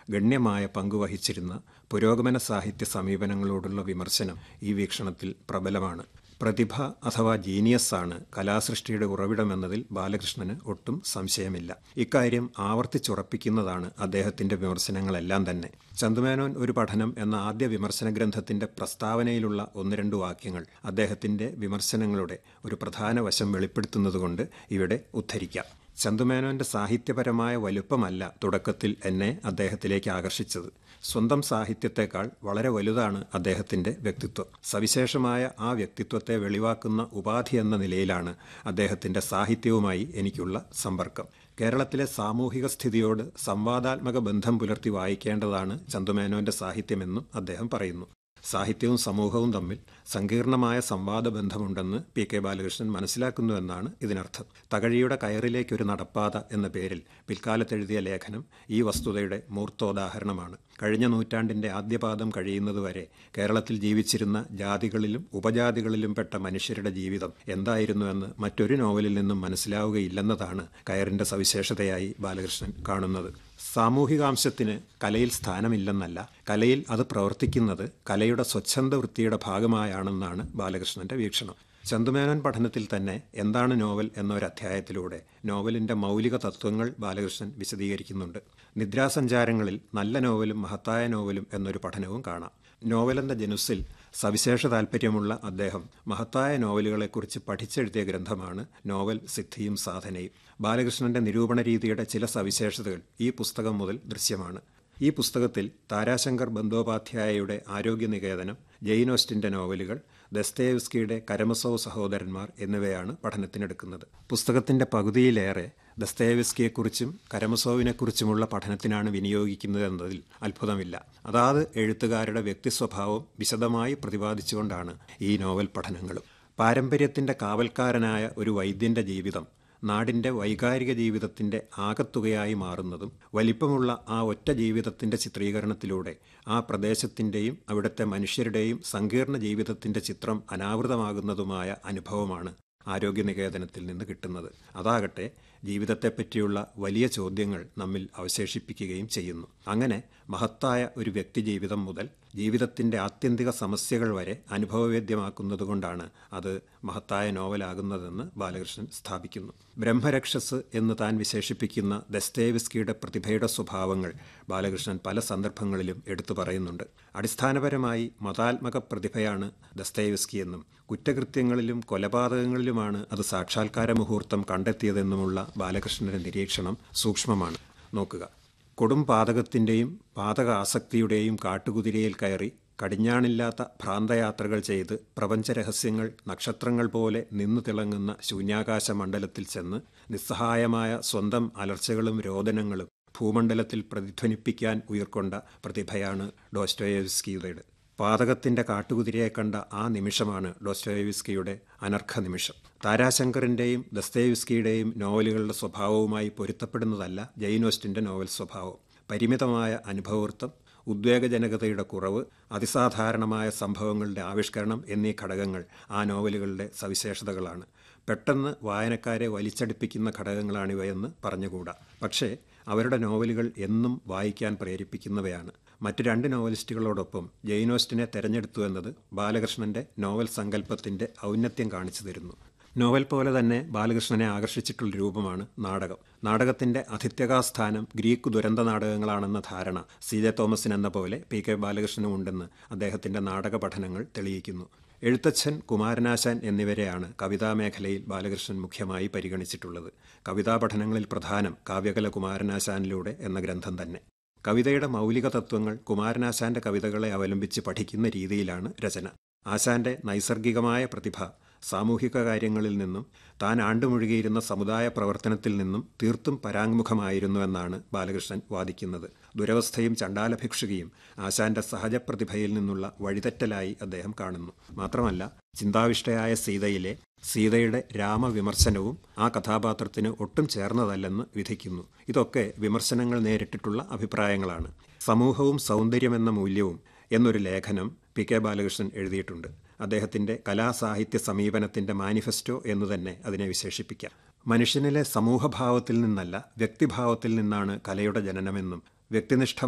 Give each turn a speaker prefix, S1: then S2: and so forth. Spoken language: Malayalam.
S1: ഗണ്യമായ പങ്കുവഹിച്ചിരുന്ന പുരോഗമന സാഹിത്യ സമീപനങ്ങളോടുള്ള വിമർശനം ഈ വീക്ഷണത്തിൽ പ്രബലമാണ് പ്രതിഭ അഥവാ ജീനിയസ് ആണ് കലാസൃഷ്ടിയുടെ ഉറവിടമെന്നതിൽ ബാലകൃഷ്ണന് ഒട്ടും സംശയമില്ല ഇക്കാര്യം ആവർത്തിച്ചുറപ്പിക്കുന്നതാണ് അദ്ദേഹത്തിന്റെ വിമർശനങ്ങളെല്ലാം തന്നെ ചന്തുമേനോൻ ഒരു പഠനം എന്ന ആദ്യ വിമർശന ഗ്രന്ഥത്തിന്റെ പ്രസ്താവനയിലുള്ള ഒന്ന് രണ്ട് വാക്യങ്ങൾ അദ്ദേഹത്തിന്റെ വിമർശനങ്ങളുടെ ഒരു പ്രധാന വശം വെളിപ്പെടുത്തുന്നതുകൊണ്ട് ഇവിടെ ഉദ്ധരിക്കാം ചന്തുമേനോന്റെ സാഹിത്യപരമായ വലുപ്പമല്ല തുടക്കത്തിൽ എന്നെ അദ്ദേഹത്തിലേക്ക് ആകർഷിച്ചത് സ്വന്തം സാഹിത്യത്തെക്കാൾ വളരെ വലുതാണ് അദ്ദേഹത്തിന്റെ വ്യക്തിത്വം സവിശേഷമായ ആ വ്യക്തിത്വത്തെ വെളിവാക്കുന്ന ഉപാധി എന്ന നിലയിലാണ് അദ്ദേഹത്തിന്റെ സാഹിത്യവുമായി എനിക്കുള്ള സമ്പർക്കം കേരളത്തിലെ സാമൂഹിക സ്ഥിതിയോട് സംവാദാത്മക ബന്ധം പുലർത്തി വായിക്കേണ്ടതാണ് ചന്തുമേനോന്റെ സാഹിത്യമെന്നും അദ്ദേഹം പറയുന്നു സാഹിത്യവും സമൂഹവും തമ്മിൽ സങ്കീർണമായ സംവാദ ബന്ധമുണ്ടെന്ന് പി കെ ബാലകൃഷ്ണൻ മനസ്സിലാക്കുന്നുവെന്നാണ് ഇതിനർത്ഥം തകഴിയുടെ കയറിലേക്കൊരു നടപ്പാത എന്ന പേരിൽ പിൽക്കാലത്തെഴുതിയ ലേഖനം ഈ വസ്തുതയുടെ മൂർത്തോദാഹരണമാണ് കഴിഞ്ഞ നൂറ്റാണ്ടിന്റെ ആദ്യപാദം കഴിയുന്നതുവരെ കേരളത്തിൽ ജീവിച്ചിരുന്ന ജാതികളിലും ഉപജാതികളിലും പെട്ട മനുഷ്യരുടെ ജീവിതം എന്തായിരുന്നുവെന്ന് മറ്റൊരു നോവലിൽ നിന്നും മനസ്സിലാവുകയില്ലെന്നതാണ് കയറിന്റെ സവിശേഷതയായി ബാലകൃഷ്ണൻ കാണുന്നത് സാമൂഹികാംശത്തിന് കലയിൽ സ്ഥാനമില്ലെന്നല്ല കലയിൽ അത് പ്രവർത്തിക്കുന്നത് കലയുടെ സ്വച്ഛന്ത വൃത്തിയുടെ ഭാഗമായാണെന്നാണ് ബാലകൃഷ്ണന്റെ വീക്ഷണം ചന്തുമേനോൻ പഠനത്തിൽ തന്നെ എന്താണ് നോവൽ എന്നൊരധ്യായത്തിലൂടെ നോവലിന്റെ മൗലിക തത്വങ്ങൾ ബാലകൃഷ്ണൻ വിശദീകരിക്കുന്നുണ്ട് നിദ്രാസഞ്ചാരങ്ങളിൽ നല്ല നോവലും മഹത്തായ നോവലും എന്നൊരു പഠനവും കാണാം നോവലെന്ന ജനുസിൽ സവിശേഷ താൽപ്പര്യമുള്ള അദ്ദേഹം മഹത്തായ നോവലുകളെക്കുറിച്ച് പഠിച്ചെഴുതിയ ഗ്രന്ഥമാണ് നോവൽ സിദ്ധിയും സാധനയും ബാലകൃഷ്ണന്റെ നിരൂപണ രീതിയുടെ ചില സവിശേഷതകൾ ഈ പുസ്തകം മുതൽ ദൃശ്യമാണ് ഈ പുസ്തകത്തിൽ താരാശങ്കർ ബന്ദോപാധ്യായയുടെ ആരോഗ്യനികേതനം ജെയിനോസ്റ്റിന്റെ നോവലുകൾ ദസ്തേവ്സ്കിയുടെ കരമസോവ് സഹോദരന്മാർ എന്നിവയാണ് പഠനത്തിനെടുക്കുന്നത് പുസ്തകത്തിന്റെ പകുതിയിലേറെ ദസ്തേവ്സ്കിയെക്കുറിച്ചും കരമസോവിനെക്കുറിച്ചുമുള്ള പഠനത്തിനാണ് വിനിയോഗിക്കുന്നതെന്നതിൽ അത്ഭുതമില്ല അതാത് എഴുത്തുകാരുടെ വ്യക്തിസ്വഭാവം വിശദമായി പ്രതിപാദിച്ചുകൊണ്ടാണ് ഈ നോവൽ പഠനങ്ങളും പാരമ്പര്യത്തിന്റെ കാവൽക്കാരനായ ഒരു വൈദ്യന്റെ ജീവിതം നാടിന്റെ വൈകാരിക ജീവിതത്തിന്റെ ആകത്തുകയായി മാറുന്നതും വലിപ്പമുള്ള ആ ഒറ്റ ജീവിതത്തിന്റെ ചിത്രീകരണത്തിലൂടെ ആ പ്രദേശത്തിന്റെയും അവിടുത്തെ മനുഷ്യരുടെയും സങ്കീർണ ജീവിതത്തിന്റെ ചിത്രം അനാവൃതമാകുന്നതുമായ അനുഭവമാണ് ആരോഗ്യനികേതനത്തിൽ നിന്ന് കിട്ടുന്നത് അതാകട്ടെ ജീവിതത്തെപ്പറ്റിയുള്ള വലിയ ചോദ്യങ്ങൾ നമ്മിൽ അവശേഷിപ്പിക്കുകയും ചെയ്യുന്നു അങ്ങനെ മഹത്തായ ഒരു വ്യക്തിജീവിതം മുതൽ ജീവിതത്തിന്റെ ആത്യന്തിക സമസ്യകൾ വരെ അനുഭവവേദ്യമാക്കുന്നതുകൊണ്ടാണ് അത് മഹത്തായ നോവലാകുന്നതെന്ന് ബാലകൃഷ്ണൻ സ്ഥാപിക്കുന്നു ബ്രഹ്മരക്ഷസ് എന്ന് താൻ വിശേഷിപ്പിക്കുന്ന ദസ്തേവിസ്കിയുടെ പ്രതിഭയുടെ സ്വഭാവങ്ങൾ ബാലകൃഷ്ണൻ പല സന്ദർഭങ്ങളിലും എടുത്തു പറയുന്നുണ്ട് അടിസ്ഥാനപരമായി മതാത്മക പ്രതിഭയാണ് ദസ്തേവിസ്കി എന്നും കുറ്റകൃത്യങ്ങളിലും കൊലപാതകങ്ങളിലുമാണ് അത് സാക്ഷാത്കാര മുഹൂർത്തം കണ്ടെത്തിയതെന്നുമുള്ള ബാലകൃഷ്ണന്റെ നിരീക്ഷണം സൂക്ഷ്മമാണ് നോക്കുക കൊടും പാതകത്തിൻ്റെയും പാതക ആസക്തിയുടെയും കാട്ടുകുതിരയിൽ കയറി കടിഞ്ഞാണില്ലാത്ത ഭ്രാന്തയാത്രകൾ ചെയ്ത് പ്രപഞ്ചരഹസ്യങ്ങൾ നക്ഷത്രങ്ങൾ പോലെ നിന്നു തിളങ്ങുന്ന ശൂന്യാകാശ മണ്ഡലത്തിൽ ചെന്ന് നിസ്സഹായമായ സ്വന്തം അലർച്ചകളും രോദനങ്ങളും ഭൂമണ്ഡലത്തിൽ പ്രതിധ്വനിപ്പിക്കാൻ ഉയർക്കൊണ്ട പ്രതിഭയാണ് ഡോസ്റ്റോയേവ്സ്കിയുടെ പാതകത്തിന്റെ കാട്ടുകുതിരയെ കണ്ട ആ നിമിഷമാണ് ഡോസ്റ്റോയേവിസ്കിയുടെ അനർഘ നിമിഷം താരാശങ്കറിന്റെയും ദസ്തേവിസ്കിയുടെയും നോവലുകളുടെ സ്വഭാവവുമായി പൊരുത്തപ്പെടുന്നതല്ല ജെയിനോസ്റ്റിന്റെ നോവൽ സ്വഭാവം പരിമിതമായ അനുഭവവൃത്തം ഉദ്വേഗജനകതയുടെ കുറവ് അതിസാധാരണമായ സംഭവങ്ങളുടെ ആവിഷ്കരണം എന്നീ ഘടകങ്ങൾ ആ നോവലുകളുടെ സവിശേഷതകളാണ് പെട്ടെന്ന് വായനക്കാരെ വലിച്ചടിപ്പിക്കുന്ന ഘടകങ്ങളാണിവയെന്ന് പറഞ്ഞുകൂടാ പക്ഷേ അവരുടെ നോവലുകൾ എന്നും വായിക്കാൻ പ്രേരിപ്പിക്കുന്നവയാണ് മറ്റ് രണ്ട് നോവലിസ്റ്റുകളോടൊപ്പം ജെയിനോസ്റ്റിനെ തെരഞ്ഞെടുത്തു എന്നത് ബാലകൃഷ്ണന്റെ നോവൽ സങ്കല്പത്തിന്റെ ഔന്നത്യം കാണിച്ചു തരുന്നു നോവൽ പോലെ തന്നെ ബാലകൃഷ്ണനെ ആകർഷിച്ചിട്ടുള്ള രൂപമാണ് നാടകം നാടകത്തിന്റെ അധിത്യകാസ്ഥാനം ഗ്രീക്ക് ദുരന്ത നാടകങ്ങളാണെന്ന ധാരണ സി ജെ തോമസിനെന്ന പോലെ പി കെ ബാലകൃഷ്ണനും ഉണ്ടെന്ന് അദ്ദേഹത്തിന്റെ നാടക പഠനങ്ങൾ തെളിയിക്കുന്നു എഴുത്തച്ഛൻ കുമാരനാശാൻ എന്നിവരെയാണ് കവിതാ മേഖലയിൽ ബാലകൃഷ്ണൻ മുഖ്യമായി പരിഗണിച്ചിട്ടുള്ളത് കവിതാ പഠനങ്ങളിൽ പ്രധാനം കാവ്യകല കുമാരനാശാനിലൂടെ എന്ന ഗ്രന്ഥം തന്നെ കവിതയുടെ മൗലിക തത്വങ്ങൾ കുമാരനാശാന്റെ കവിതകളെ അവലംബിച്ച് പഠിക്കുന്ന രീതിയിലാണ് രചന ആശാന്റെ നൈസർഗികമായ പ്രതിഭ സാമൂഹിക കാര്യങ്ങളിൽ നിന്നും താൻ ആണ്ടുമുഴുകിയിരുന്ന സമുദായ പ്രവർത്തനത്തിൽ നിന്നും തീർത്തും പരാങ്മുഖമായിരുന്നുവെന്നാണ് ബാലകൃഷ്ണൻ വാദിക്കുന്നത് ദുരവസ്ഥയും ചണ്ടാലഭിക്ഷുകയും ആശാന്റെ സഹജപ്രതിഭയിൽ നിന്നുള്ള വഴിതെറ്റലായി അദ്ദേഹം കാണുന്നു മാത്രമല്ല ചിന്താവിഷ്ടയായ സീതയിലെ സീതയുടെ രാമവിമർശനവും ആ കഥാപാത്രത്തിന് ഒട്ടും ചേർന്നതല്ലെന്ന് വിധിക്കുന്നു ഇതൊക്കെ വിമർശനങ്ങൾ നേരിട്ടിട്ടുള്ള അഭിപ്രായങ്ങളാണ് സമൂഹവും സൗന്ദര്യമെന്ന മൂല്യവും എന്നൊരു ലേഖനം പി കെ ബാലകൃഷ്ണൻ എഴുതിയിട്ടുണ്ട് അദ്ദേഹത്തിന്റെ കലാസാഹിത്യ സമീപനത്തിന്റെ മാനിഫെസ്റ്റോ എന്ന് തന്നെ അതിനെ വിശേഷിപ്പിക്കാം മനുഷ്യനിലെ സമൂഹഭാവത്തിൽ നിന്നല്ല വ്യക്തിഭാവത്തിൽ നിന്നാണ് കലയുടെ ജനനമെന്നും വ്യക്തിനിഷ്ഠ